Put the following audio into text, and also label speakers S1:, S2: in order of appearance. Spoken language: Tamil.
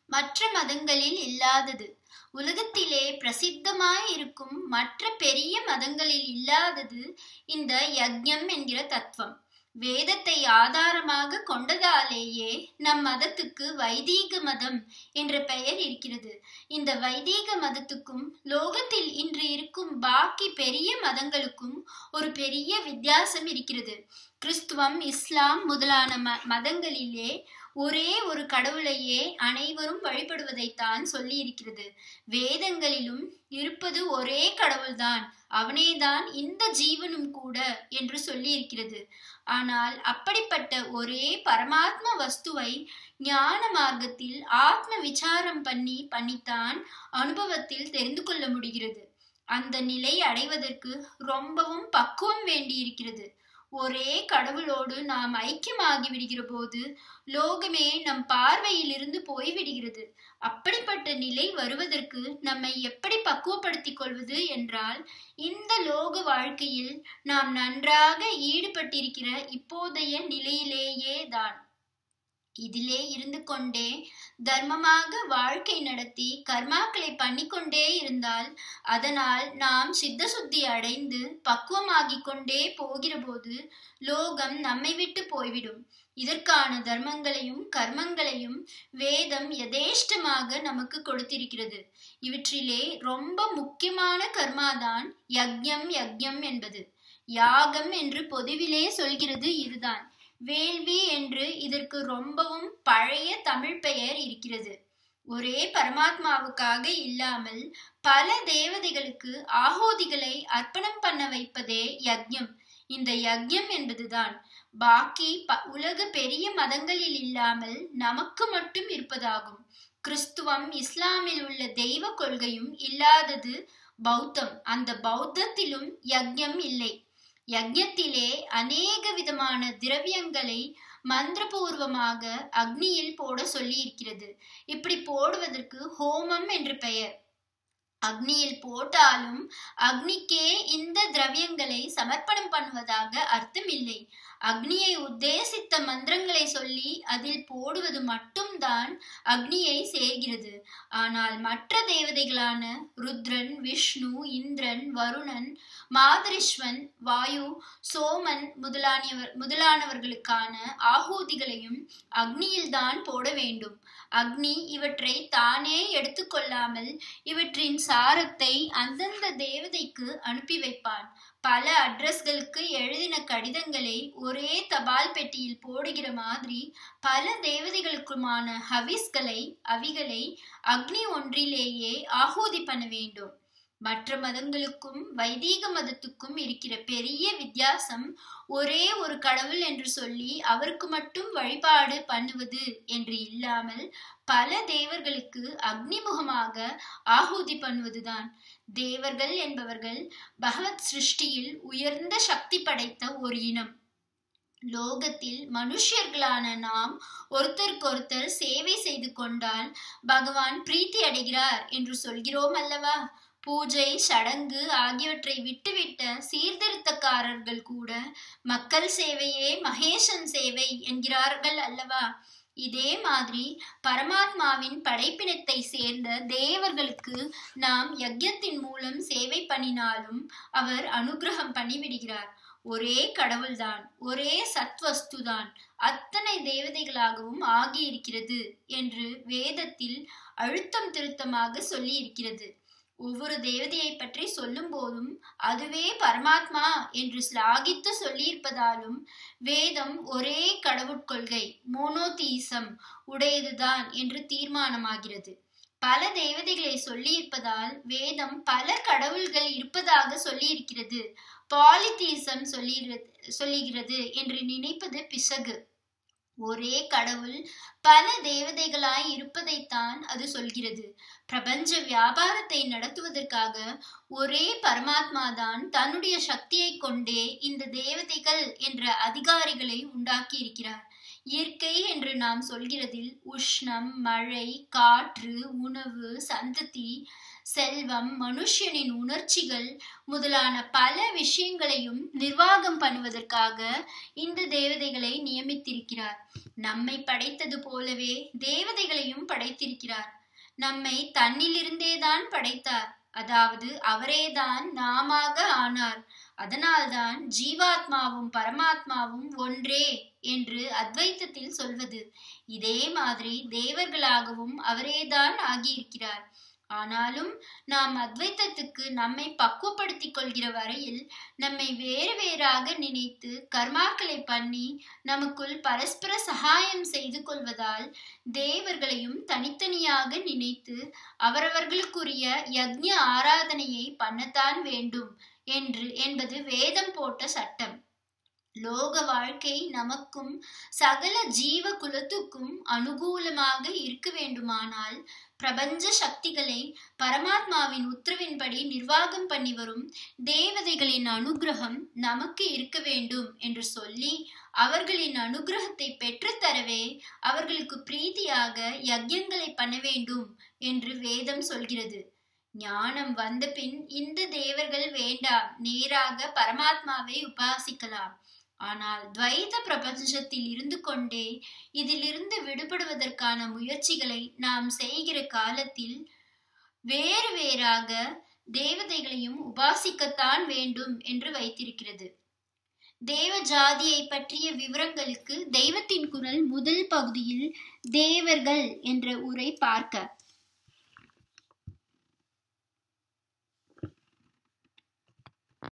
S1: மற்ற மதங்களில் இல்லாதது உலகத்திலே பிரசித்தமாய் இருக்கும் மற்ற பெரிய மதங்களில் இல்லாதது இந்த யக்ஞம் என்கிற தத்துவம் வேதத்தை ஆதாரமாக கொண்டதாலேயே நம் மதத்துக்கு வைதீக மதம் என்ற பெயர் இருக்கிறது இந்த வைதீக மதத்துக்கும் லோகத்தில் இன்று இருக்கும் பாக்கி பெரிய மதங்களுக்கும் ஒரு பெரிய வித்தியாசம் இருக்கிறது கிறிஸ்துவம் இஸ்லாம் முதலான ம மதங்களிலே ஒரே ஒரு கடவுளையே அனைவரும் வழிபடுவதைத்தான் சொல்லி இருக்கிறது வேதங்களிலும் இருப்பது ஒரே கடவுள்தான் அவனேதான் இந்த ஜீவனும் கூட என்று சொல்லி இருக்கிறது ஆனால் அப்படிப்பட்ட ஒரே பரமாத்ம வஸ்துவை ஞான மார்க்கத்தில் ஆத்ம விசாரம் பண்ணி பண்ணித்தான் அனுபவத்தில் தெரிந்து கொள்ள முடிகிறது அந்த நிலை அடைவதற்கு ரொம்பவும் பக்குவம் வேண்டியிருக்கிறது ஒரே கடவுளோடு நாம் ஐக்கியமாகி விடுகிற போது லோகமே நம் பார்வையிலிருந்து போய்விடுகிறது அப்படிப்பட்ட நிலை வருவதற்கு நம்மை எப்படி பக்குவப்படுத்திக் கொள்வது என்றால் இந்த லோக வாழ்க்கையில் நாம் நன்றாக ஈடுபட்டிருக்கிற இப்போதைய நிலையிலேயே தான் இதிலே இருந்து கொண்டே தர்மமாக வாழ்க்கை நடத்தி கர்மாக்களை பண்ணிக்கொண்டே இருந்தால் அதனால் நாம் சித்த சுத்தி அடைந்து பக்குவமாகிக் கொண்டே போகிற போது லோகம் நம்மை விட்டு போய்விடும் இதற்கான தர்மங்களையும் கர்மங்களையும் வேதம் யதேஷ்டமாக நமக்கு கொடுத்திருக்கிறது இவற்றிலே ரொம்ப முக்கியமான கர்மாதான் யக்ஞம் யக்ஞம் என்பது யாகம் என்று பொதுவிலே சொல்கிறது இதுதான் வேள்வி என்று இதற்கு ரொம்பவும் பழைய தமிழ் பெயர் இருக்கிறது ஒரே பரமாத்மாவுக்காக இல்லாமல் பல தேவதைகளுக்கு ஆகோதிகளை அர்ப்பணம் பண்ண வைப்பதே யக்ஞம் இந்த யக்ஞம் என்பதுதான் பாக்கி ப உலக பெரிய மதங்களில் இல்லாமல் நமக்கு மட்டும் இருப்பதாகும் கிறிஸ்துவம் இஸ்லாமில் உள்ள தெய்வ கொள்கையும் இல்லாதது பௌத்தம் அந்த பௌத்தத்திலும் யக்ஞம் இல்லை யக்ஞத்திலே அநேக விதமான திரவியங்களை மந்திரபூர்வமாக அக்னியில் போட சொல்லி இருக்கிறது இப்படி போடுவதற்கு ஹோமம் என்று பெயர் அக்னியில் போட்டாலும் அக்னிக்கே இந்த திரவியங்களை சமர்ப்பணம் பண்ணுவதாக அர்த்தம் இல்லை அக்னியை உத்தேசித்த மந்திரங்களை சொல்லி அதில் போடுவது மட்டும்தான் அக்னியை சேர்கிறது ஆனால் மற்ற தேவதைகளான ருத்ரன் விஷ்ணு இந்திரன் வருணன் மாதரிஸ்வன் வாயு சோமன் முதலானியவர் முதலானவர்களுக்கான ஆகூதிகளையும் அக்னியில்தான் போட வேண்டும் அக்னி இவற்றை தானே எடுத்துக்கொள்ளாமல் இவற்றின் சாரத்தை அந்தந்த தேவதைக்கு அனுப்பி வைப்பான் பல அட்ரஸ்களுக்கு எழுதின கடிதங்களை ஒரே தபால் பெட்டியில் போடுகிற மாதிரி பல தேவதைகளுக்குமான ஹவிஸ்களை அவிகளை அக்னி ஒன்றிலேயே ஆகூதி பண்ண வேண்டும் மற்ற மதங்களுக்கும் வைதீக மதத்துக்கும் இருக்கிற பெரிய வித்தியாசம் ஒரே ஒரு கடவுள் என்று சொல்லி அவருக்கு மட்டும் வழிபாடு பண்ணுவது என்று இல்லாமல் பல தேவர்களுக்கு அக்னிமுகமாக ஆகூதி பண்ணுவதுதான் தேவர்கள் என்பவர்கள் பகவத் சிருஷ்டியில் உயர்ந்த சக்தி படைத்த ஒரு இனம் லோகத்தில் மனுஷர்களான நாம் ஒருத்தருக்கொருத்தர் சேவை செய்து கொண்டால் பகவான் பிரீத்தி அடைகிறார் என்று சொல்கிறோம் அல்லவா பூஜை சடங்கு ஆகியவற்றை விட்டுவிட்ட சீர்திருத்தக்காரர்கள் கூட மக்கள் சேவையே மகேசன் சேவை என்கிறார்கள் அல்லவா இதே மாதிரி பரமாத்மாவின் படைப்பினத்தை சேர்ந்த தேவர்களுக்கு நாம் யஜ்யத்தின் மூலம் சேவை பண்ணினாலும் அவர் அனுகிரகம் பண்ணிவிடுகிறார் ஒரே கடவுள்தான் ஒரே சத்வஸ்துதான் அத்தனை தேவதைகளாகவும் ஆகியிருக்கிறது என்று வேதத்தில் அழுத்தம் திருத்தமாக சொல்லி இருக்கிறது ஒவ்வொரு தேவதையை பற்றி சொல்லும் போதும் அதுவே பரமாத்மா என்று ஸ்லாகித்து சொல்லியிருப்பதாலும் வேதம் ஒரே கடவுட்கொள்கை மோனோதீசம் உடையதுதான் என்று தீர்மானமாகிறது பல தேவதைகளை சொல்லியிருப்பதால் வேதம் பல கடவுள்கள் இருப்பதாக சொல்லியிருக்கிறது பாலிதீசம் சொல்லுகிறது சொல்லுகிறது என்று நினைப்பது பிசகு ஒரே கடவுள் பல தேவதைகளாய் இருப்பதைத்தான் அது சொல்கிறது பிரபஞ்ச வியாபாரத்தை நடத்துவதற்காக ஒரே பரமாத்மா தான் தன்னுடைய சக்தியை கொண்டே இந்த தேவதைகள் என்ற அதிகாரிகளை உண்டாக்கி இருக்கிறார் இயற்கை என்று நாம் சொல்கிறதில் உஷ்ணம் மழை காற்று உணவு சந்ததி செல்வம் மனுஷனின் உணர்ச்சிகள் முதலான பல விஷயங்களையும் நிர்வாகம் பண்ணுவதற்காக இந்த தேவதைகளை நியமித்திருக்கிறார் நம்மை படைத்தது போலவே தேவதைகளையும் படைத்திருக்கிறார் நம்மை தன்னிலிருந்தேதான் படைத்தார் அதாவது அவரேதான் நாமாக ஆனார் அதனால்தான் ஜீவாத்மாவும் பரமாத்மாவும் ஒன்றே என்று அத்வைத்தத்தில் சொல்வது இதே மாதிரி தேவர்களாகவும் அவரேதான் ஆகியிருக்கிறார் ஆனாலும் நாம் அத்வைத்தத்துக்கு நம்மை பக்குவப்படுத்திக் கொள்கிற வரையில் நம்மை வேறு வேறாக நினைத்து கர்மாக்களை பண்ணி நமக்குள் பரஸ்பர சகாயம் செய்து கொள்வதால் தேவர்களையும் தனித்தனியாக நினைத்து அவரவர்களுக்குரிய யக்ஞ ஆராதனையை பண்ணத்தான் வேண்டும் என்று என்பது வேதம் போட்ட சட்டம் லோக வாழ்க்கை நமக்கும் சகல ஜீவ குலத்துக்கும் அனுகூலமாக இருக்க வேண்டுமானால் பிரபஞ்ச சக்திகளை பரமாத்மாவின் உத்தரவின்படி நிர்வாகம் பண்ணி வரும் தேவதைகளின் அனுகிரகம் நமக்கு இருக்க வேண்டும் என்று சொல்லி அவர்களின் அனுகிரகத்தை பெற்றுத்தரவே அவர்களுக்கு பிரீதியாக யஜ்யங்களை பண்ண வேண்டும் என்று வேதம் சொல்கிறது ஞானம் வந்த பின் இந்த தேவர்கள் வேண்டாம் நேராக பரமாத்மாவை உபாசிக்கலாம் ஆனால் துவைத பிரபஞ்சத்தில் இருந்து கொண்டே இதிலிருந்து விடுபடுவதற்கான முயற்சிகளை நாம் செய்கிற காலத்தில் வேறு வேறாக தேவதைகளையும் உபாசிக்கத்தான் வேண்டும் என்று வைத்திருக்கிறது தேவ ஜாதியை பற்றிய விவரங்களுக்கு தெய்வத்தின் குரல் முதல் பகுதியில் தேவர்கள் என்ற உரை பார்க்க